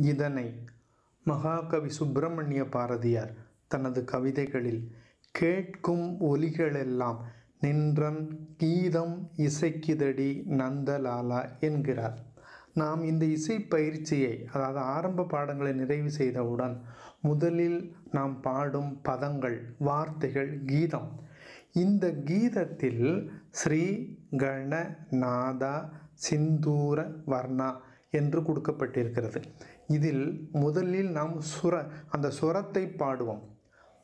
இதனை மகாகவி சுப்பிரமணிய பாரதியார் தனது கவிதைகளில் கேட்கும் ஒலிகளெல்லாம் நின்றன் கீதம் இசைக்குதடி நந்தலாலா என்கிறார் நாம் இந்த இசை பயிற்சியை அதாவது ஆரம்ப பாடங்களை நிறைவு செய்தவுடன் முதலில் நாம் பாடும் பதங்கள் வார்த்தைகள் கீதம் இந்த கீதத்தில் ஸ்ரீ கண நாதா சிந்தூர வர்ணா என்று கொடுக்கப்பட்டிருக்கிறது இதில் முதலில் நாம் சுர அந்த சுரத்தை பாடுவோம்